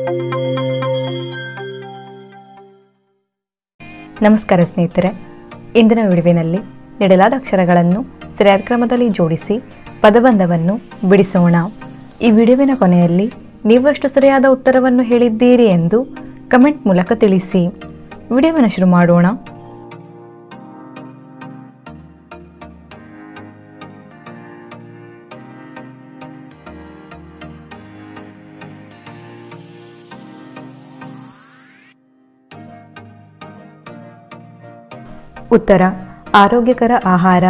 ನಮಸ್ಕಾರ ಸ್ನೇಹಿತರೆ ಇಂದಿನ ವಿಡಿಯೋವಿನಲ್ಲಿ ನೀಡಲಾದ ಅಕ್ಷರಗಳನ್ನು ಸರಿಯಾದ ಕ್ರಮದಲ್ಲಿ ಜೋಡಿಸಿ ಪದಬಂಧವನ್ನು ಬಿಡಿಸೋಣ ಈ ವಿಡಿಯೋವಿನ ಕೊನೆಯಲ್ಲಿ ನೀವಷ್ಟು ಸರಿಯಾದ ಉತ್ತರವನ್ನು ಹೇಳಿದ್ದೀರಿ ಎಂದು ಕಮೆಂಟ್ ಮೂಲಕ ತಿಳಿಸಿ ವಿಡಿಯೋವನ್ನು ಶುರು ಮಾಡೋಣ ಉತ್ತರ ಆರೋಗ್ಯಕರ ಆಹಾರ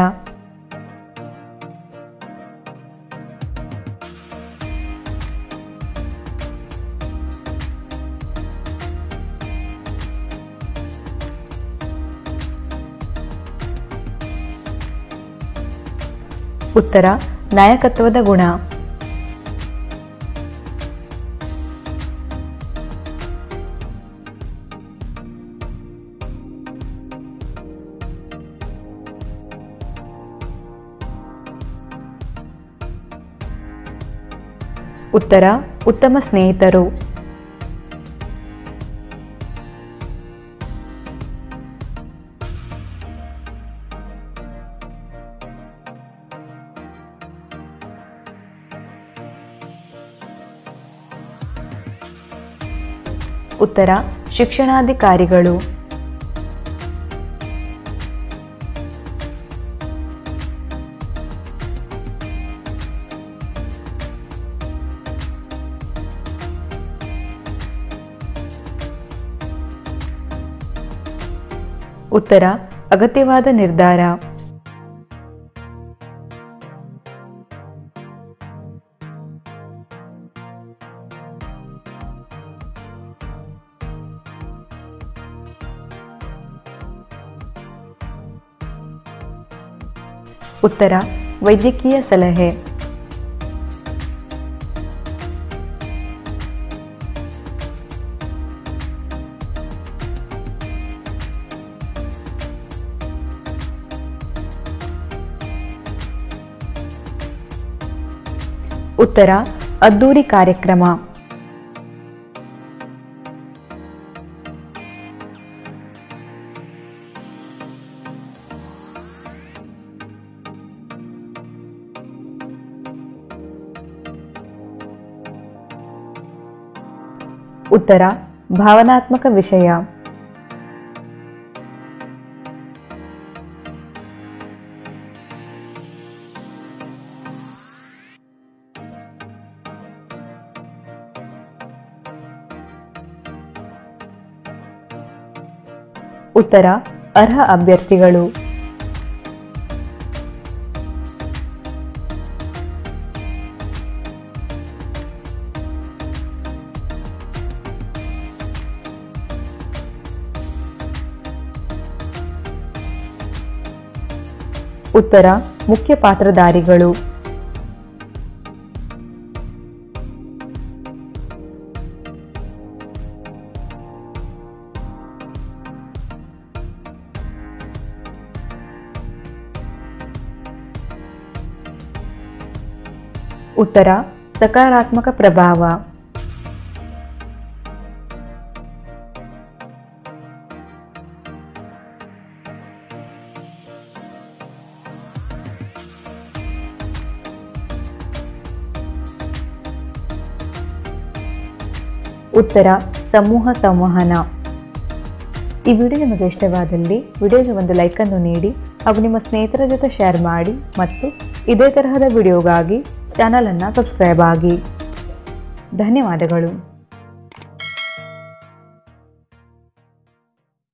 ಉತ್ತರ ನಾಯಕತ್ವದ ಗುಣ ಉತ್ತರ ಉತ್ತಮ ಸ್ನೇಹಿತರು ಉತ್ತರ ಶಿಕ್ಷಣಾಧಿಕಾರಿಗಳು ಉತ್ತರ ಅಗತ್ಯವಾದ ನಿರ್ಧಾರ ಉತ್ತರ ವೈದ್ಯಕೀಯ ಸಲಹೆ ಉತ್ತರ ಅದ್ದೂರಿ ಕಾರ್ಯಕ್ರಮ ಉತ್ತರ ಭಾವನಾತ್ಮಕ ವಿಷಯ ಉತ್ತರ ಅರ್ಹ ಅಭ್ಯರ್ಥಿಗಳು ಉತ್ತರ ಮುಖ್ಯ ಪಾತ್ರಧಾರಿಗಳು ಉತ್ತರ ಸಕಾರಾತ್ಮಕ ಪ್ರಭಾವ ಉತ್ತರ ಸಮೂಹ ಸಂವಹನ ಈ ವಿಡಿಯೋ ನಿಮಗೆ ಇಷ್ಟವಾದಲ್ಲಿ ವಿಡಿಯೋಗೆ ಒಂದು ಲೈಕನ್ನು ನೀಡಿ ಹಾಗೂ ನಿಮ್ಮ ಸ್ನೇಹಿತರ ಜೊತೆ ಶೇರ್ ಮಾಡಿ ಮತ್ತು ಇದೇ ತರಹದ ವಿಡಿಯೋಗಾಗಿ ಚಾನಲನ್ನು ಸಬ್ಸ್ಕ್ರೈಬ್ ಆಗಿ ಧನ್ಯವಾದಗಳು